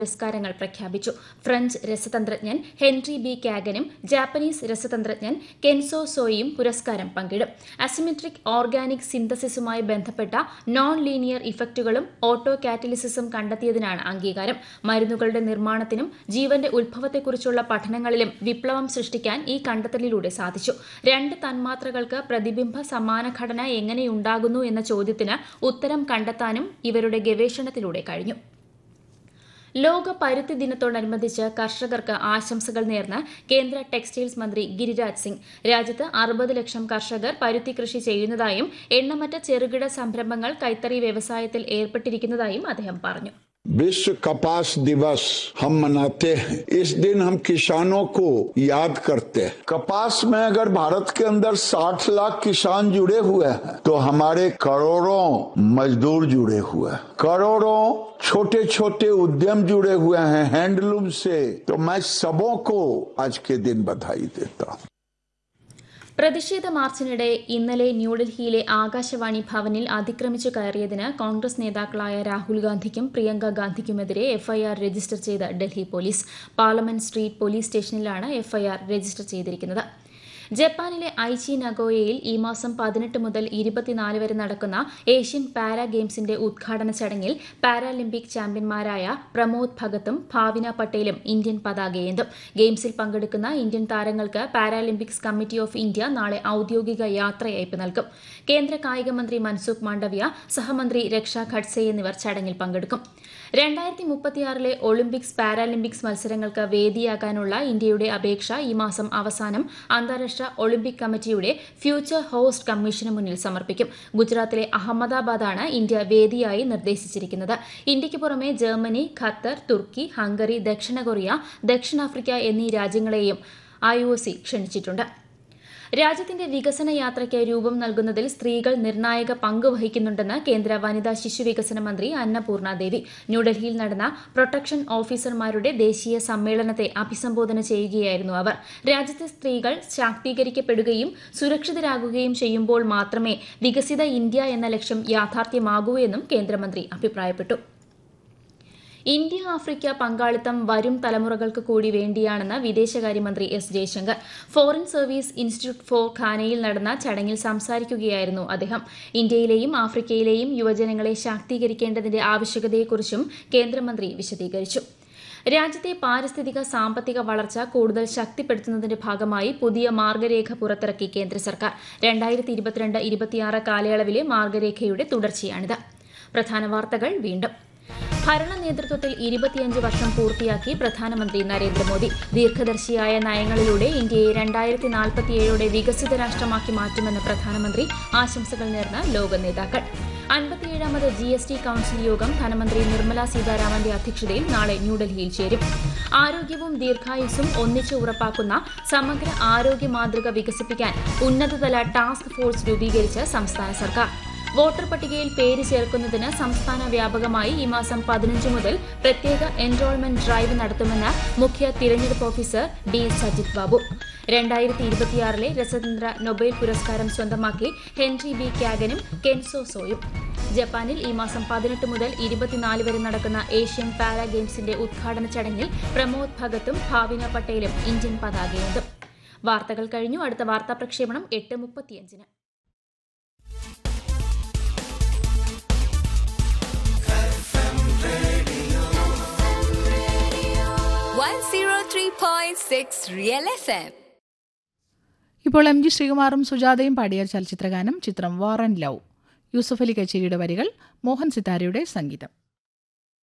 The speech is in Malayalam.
പുരസ്കാരങ്ങൾ പ്രഖ്യാപിച്ചു ഫ്രഞ്ച് രസതന്ത്രജ്ഞൻ ഹെൻറി ബി കാഗനും ജാപ്പനീസ് രസതന്ത്രജ്ഞൻ കെൻസോ സോയിയും പുരസ്കാരം പങ്കിടും അസിമെട്രിക് ഓർഗാനിക് സിന്തസിസുമായി ബന്ധപ്പെട്ട നോൺ ലീനിയർ ഇഫക്റ്റുകളും ഓട്ടോ കാറ്റലിസിസും കണ്ടെത്തിയതിനാണ് അംഗീകാരം മരുന്നുകളുടെ നിർമ്മാണത്തിനും ജീവന്റെ ഉത്ഭവത്തെക്കുറിച്ചുള്ള പഠനങ്ങളിലും വിപ്ലവം സൃഷ്ടിക്കാൻ ഈ കണ്ടെത്തലിലൂടെ സാധിച്ചു രണ്ട് തന്മാത്രകൾക്ക് പ്രതിബിംബ സമാന ഘടന എങ്ങനെയുണ്ടാകുന്നു എന്ന ചോദ്യത്തിന് ഉത്തരം കണ്ടെത്താനും ഇവരുടെ ഗവേഷണത്തിലൂടെ കഴിഞ്ഞു ലോക പരുത്തി ദിനത്തോടനുബന്ധിച്ച് കർഷകർക്ക് ആശംസകൾ നേർന്ന് കേന്ദ്ര ടെക്സ്റ്റൈൽസ് മന്ത്രി ഗിരിരാജ് സിംഗ് രാജ്യത്ത് അറുപത് ലക്ഷം കർഷകർ പരുത്തി കൃഷി ചെയ്യുന്നതായും എണ്ണമറ്റ ചെറുകിട സംരംഭങ്ങൾ കൈത്തറി വ്യവസായത്തിൽ ഏർപ്പെട്ടിരിക്കുന്നതായും അദ്ദേഹം പറഞ്ഞു विश्व कपास दिवस हम मनाते हैं इस दिन हम किसानों को याद करते हैं कपास में अगर भारत के अंदर 60 लाख किसान जुड़े हुए हैं तो हमारे करोड़ों मजदूर जुड़े हुए हैं करोड़ों छोटे छोटे उद्यम जुड़े हुए हैं हैंडलूम से तो मैं सबों को आज के दिन बधाई देता हूँ പ്രതിഷേധ മാർച്ചിനിടെ ഇന്നലെ ന്യൂഡൽഹിയിലെ ആകാശവാണി ഭവനിൽ അതിക്രമിച്ചു കയറിയതിന് കോൺഗ്രസ് നേതാക്കളായ രാഹുൽ ഗാന്ധിക്കും പ്രിയങ്ക ഗാന്ധിക്കുമെതിരെ എഫ്ഐആർ രജിസ്റ്റർ ചെയ്ത് Delhi police parliament street police സ്റ്റേഷനിലാണ് എഫ്ഐആർ രജിസ്റ്റർ ചെയ്തിരിക്കുന്നത് ജപ്പാനിലെ ഐച്ചി നഗോയയിൽ ഈ മാസം പതിനെട്ട് മുതൽ ഇരുപത്തിനാല് വരെ നടക്കുന്ന ഏഷ്യൻ പാരാ ഗെയിംസിന്റെ ഉദ്ഘാടന ചടങ്ങിൽ പാരാലിമ്പിക് ചാമ്പ്യന്മാരായ പ്രമോദ് ഭഗത്തും ഭാവിന പട്ടേലും ഇന്ത്യൻ പതാകയേന്തും ഗെയിംസിൽ പങ്കെടുക്കുന്ന ഇന്ത്യൻ താരങ്ങൾക്ക് പാരാലിമ്പിക്സ് കമ്മിറ്റി ഓഫ് ഇന്ത്യ നാളെ ഔദ്യോഗിക യാത്രയയപ്പ് നൽകും കേന്ദ്ര കായിക മന്ത്രി മൻസുഖ് മാണ്ഡവ്യ സഹമന്ത്രി രക്ഷ ഖഡ്സെ എന്നിവർ ചടങ്ങിൽ പങ്കെടുക്കും രണ്ടായിരത്തി മുപ്പത്തിയാറിലെ ഒളിമ്പിക്സ് പാരാലിമ്പിക്സ് മത്സരങ്ങൾക്ക് വേദിയാകാനുള്ള ഇന്ത്യയുടെ അപേക്ഷ ഈ മാസം അവസാനം അന്താരാഷ്ട്ര ഒളിമ്പിക് കമ്മിറ്റിയുടെ ഫ്യൂച്ചർ ഹോസ്റ്റ് കമ്മീഷന് മുന്നിൽ സമർപ്പിക്കും ഗുജറാത്തിലെ അഹമ്മദാബാദാണ് ഇന്ത്യ വേദിയായി നിർദ്ദേശിച്ചിരിക്കുന്നത് ഇന്ത്യയ്ക്ക് പുറമെ ജർമ്മനി ഖത്തർ തുർക്കി ഹംഗറി ദക്ഷിണ കൊറിയ ദക്ഷിണാഫ്രിക്ക എന്നീ രാജ്യങ്ങളെയും ഐ ഒ സി ക്ഷണിച്ചിട്ടുണ്ട് രാജ്യത്തിന്റെ വികസന യാത്രയ്ക്ക് രൂപം നൽകുന്നതിൽ സ്ത്രീകൾ നിർണായക പങ്ക് വഹിക്കുന്നുണ്ടെന്ന് കേന്ദ്ര വനിതാ ശിശു വികസന മന്ത്രി അന്നപൂർണ ദേവി ന്യൂഡൽഹിയിൽ നടന്ന പ്രൊട്ടക്ഷൻ ഓഫീസർമാരുടെ ദേശീയ സമ്മേളനത്തെ അഭിസംബോധന ചെയ്യുകയായിരുന്നു അവർ രാജ്യത്തെ സ്ത്രീകൾ ശാക്തീകരിക്കപ്പെടുകയും സുരക്ഷിതരാകുകയും ചെയ്യുമ്പോൾ മാത്രമേ വികസിത ഇന്ത്യ എന്ന ലക്ഷ്യം യാഥാർത്ഥ്യമാകൂ എന്നും കേന്ദ്രമന്ത്രി അഭിപ്രായപ്പെട്ടു ഇന്ത്യ ആഫ്രിക്ക പങ്കാളിത്തം വരും തലമുറകൾക്ക് കൂടി വേണ്ടിയാണെന്ന് വിദേശകാര്യമന്ത്രി S Jaishankar foreign service institute for ഖാനയിൽ നടന്ന ചടങ്ങിൽ സംസാരിക്കുകയായിരുന്നു അദ്ദേഹം ഇന്ത്യയിലെയും ആഫ്രിക്കയിലെയും യുവജനങ്ങളെ ശാക്തീകരിക്കേണ്ടതിന്റെ ആവശ്യകതയെക്കുറിച്ചും കേന്ദ്രമന്ത്രി വിശദീകരിച്ചു രാജ്യത്തെ പാരിസ്ഥിതിക സാമ്പത്തിക വളർച്ച കൂടുതൽ ശക്തിപ്പെടുത്തുന്നതിന്റെ ഭാഗമായി പുതിയ മാർഗരേഖ പുറത്തിറക്കി കേന്ദ്ര സർക്കാർ രണ്ടായിരത്തി ഇരുപത്തിരണ്ട് ഇരുപത്തിയാറ് കാലയളവിലെ മാർഗരേഖയുടെ തുടർച്ചയാണിത് പ്രധാന വാർത്തകൾ വീണ്ടും ഭരണ നേതൃത്വത്തിൽ ഇരുപത്തിയഞ്ച് വർഷം പൂർത്തിയാക്കി പ്രധാനമന്ത്രി നരേന്ദ്രമോദി ദീർഘദർശിയായ നയങ്ങളിലൂടെ ഇന്ത്യയെ രണ്ടായിരത്തി നാൽപ്പത്തിയേഴോടെ വികസിത രാഷ്ട്രമാക്കി മാറ്റുമെന്ന് പ്രധാനമന്ത്രി ആശംസകൾ നേർന്ന് ലോക നേതാക്കൾ അൻപത്തിയേഴാമത് ജി എസ് ടി കൌൺസിൽ യോഗം ധനമന്ത്രി നിർമ്മല സീതാരാമന്റെ അധ്യക്ഷതയിൽ നാളെ ന്യൂഡൽഹിയിൽ ചേരും ആരോഗ്യവും ദീർഘായുസ്സും ഒന്നിച്ച് ഉറപ്പാക്കുന്ന സമഗ്ര ആരോഗ്യ മാതൃക വികസിപ്പിക്കാൻ ഉന്നതതല ടാസ്ക് ഫോഴ്സ് രൂപീകരിച്ച് സംസ്ഥാന സർക്കാർ വോട്ടർ പട്ടികയിൽ പേര് ചേർക്കുന്നതിന് സംസ്ഥാന വ്യാപകമായി ഈ മാസം പതിനഞ്ച് മുതൽ പ്രത്യേക എൻറോൾമെന്റ് ഡ്രൈവ് നടത്തുമെന്ന് മുഖ്യ തിരഞ്ഞെടുപ്പ് ഓഫീസർ ഡി സജിത് ബാബു രണ്ടായിരത്തി ഇരുപത്തിയാറിലെ രസതന്ത്ര നൊബേൽ പുരസ്കാരം സ്വന്തമാക്കി ഹെൻറി ബി കാഗനും കെൻസോ സോയും ജപ്പാനിൽ ഈ മാസം പതിനെട്ട് മുതൽ ഇരുപത്തിനാല് വരെ നടക്കുന്ന ഏഷ്യൻ പാരാ ഗെയിംസിന്റെ ഉദ്ഘാടന ചടങ്ങിൽ പ്രമോദ് ഭഗത്തും ഭാവിന പട്ടേലും ഇന്ത്യൻ പതാകയേന്തും വാർത്തകൾ കഴിഞ്ഞു അടുത്ത വാർത്താ പ്രക്ഷേപണം എട്ട് മുപ്പത്തിയഞ്ചിന് one zero three point six Real FM. ഇപ്പോൾ എം ജി ശ്രീകുമാറും സുജാതയും പാടിയ ചലച്ചിത്രഗാനം ചിത്രം war and love Yusuf Ali കച്ചേരിയുടെ വരികൾ മോഹൻ സിതാരയുടെ സംഗീതം